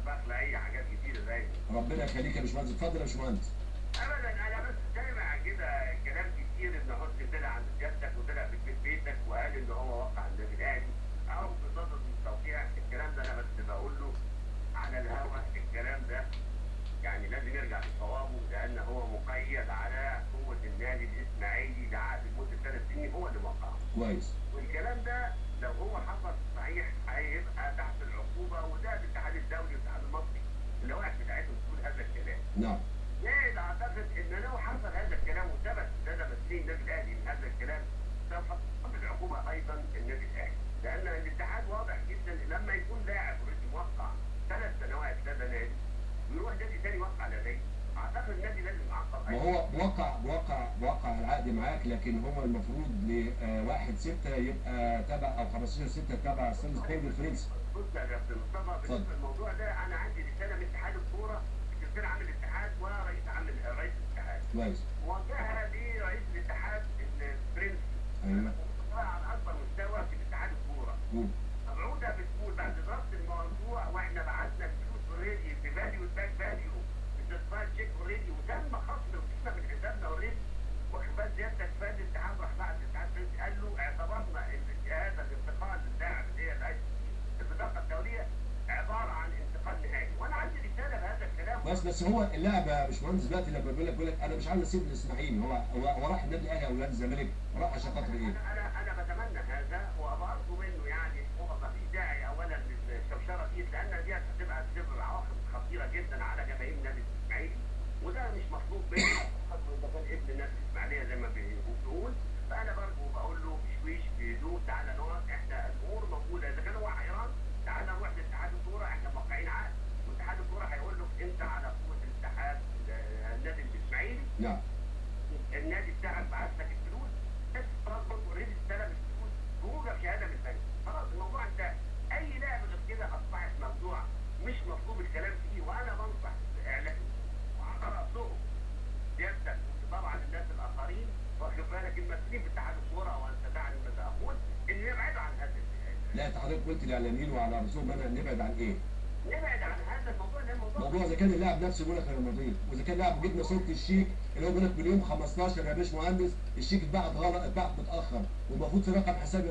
بخلق اي حاجات كتيره زي ربنا يخليك يا باشمهندس اتفضل يا باشمهندس ابدا انا بس سامع كده كلام كتير ان حسني طلع عند سيادتك وطلع في بيت بيتك وقال ان هو وقع النادي الاهلي او بصدد التوقيع الكلام ده انا بس بقول له على الهوا الكلام ده يعني لازم يرجع لصوابه لان هو مقيد على قوه النادي الاسماعيلي لعقد لمده ثلاث سنين هو اللي وقعه كويس والكلام ده لو هو حصل صحيح هيبقى تحت العقوبه وده الاتحاد الدولي والاتحاد المصري اللوائح بتاعتهم تقول هذا الكلام. نعم زائد اعتقد ان لو حصل هذا الكلام وثبت لدى مسؤولين النادي الاهلي من هذا الكلام سوف تقوم بالعقوبه ايضا النادي الاهلي لان الاتحاد واضح جدا لما يكون لاعب اوريدي موقع ثلاث سنوات لدى نادي ويروح نادي ثاني يوقع لديه اعتقد النادي لازم يعاقب ما هو بوقع بوقع بوقع العقد معاك لكن هو المفروض ل 1 6 يبقى تبع او 15 6 تبع سيلز سبورت الفرنسي بص يا كابتن مصطفى اتفضل. بالنسبه للموضوع ده انا عندي رساله من اتحاد الكوره سكرتير عام الاتحاد ورئيس عام رئيس الاتحاد كويس موجهه لرئيس الاتحاد الفرنسي ايوه على اكبر مستوى في اتحاد الكوره قول مبعوثه بتقول بعد دراسه الموضوع واحنا بعتنا الفلوس اوريدي بفاليو باك فاليو بتدفع تشيك اوريدي وتم خصم القيمه من حسابنا اوريدي واخد بال سيادتك فاد الاتحاد راح بعت الاتحاد الفرنسي قال له اعتبرنا ان هذا الانتقال للاعب اللي هي الاي البطاقه الدوليه عباره عن انتقال نهائي وانا عندي رساله بهذا الكلام بس بس هو اللاعب يا باشمهندس دلوقتي لما بيقول لك بيقول لك انا مش عايز اسيب الاسماعيلي هو هو هو راح النادي الاهلي او نادي الزمالك راح عشان خاطر ايه؟ انا انا انا بتمنى هذا وبرجو منه يعني هو ما فيش داعي اولا للشوشره دي لان دي هتبقى تسبب عواقب خطيره جدا على جماهير النادي الاسماعيلي وده مش مطلوب منه خاصه اذا كان ابن النادي الاسماعيليه زي ما بيقول فانا برجو بقول له شويش بهدوء تعالى نقعد احنا الامور موجوده اذا كان هو حيران تعالى نروح لاتحاد الكوره احنا موقعين عقد واتحاد الكوره هيقول له انت على قوه الاتحاد النادي الاسماعيلي نعم النادي بتاعك بعت لك الفلوس بس خلاص برضه اوريدي استلم الفلوس بوجب شهاده من البنك خلاص الموضوع انتهى اي لاعب غير كده اصبحت موضوع مش مطلوب الكلام فيه وانا بنصح اعلامي وعلى راسهم سيادتك وطبعا الناس الاخرين واخد بالك المسؤولين في اتحاد الكوره وانت تعلم ماذا اقول ان يبعدوا عن هذا الشيء. لا انت حضرتك قلت الاعلاميين وعلى رسوم انا نبعد عن ايه؟ نبعد عن هذا الموضوع ده موضوع موضوع اذا كان اللاعب نفسه بيقول لك انا مريض واذا كان لاعب جبنا صوره الشيك اللي هو بيقول لك باليوم 15 يا باشمهندس الشيك اتبعت غلط اتبعت متاخر والمفروض في رقم حسابي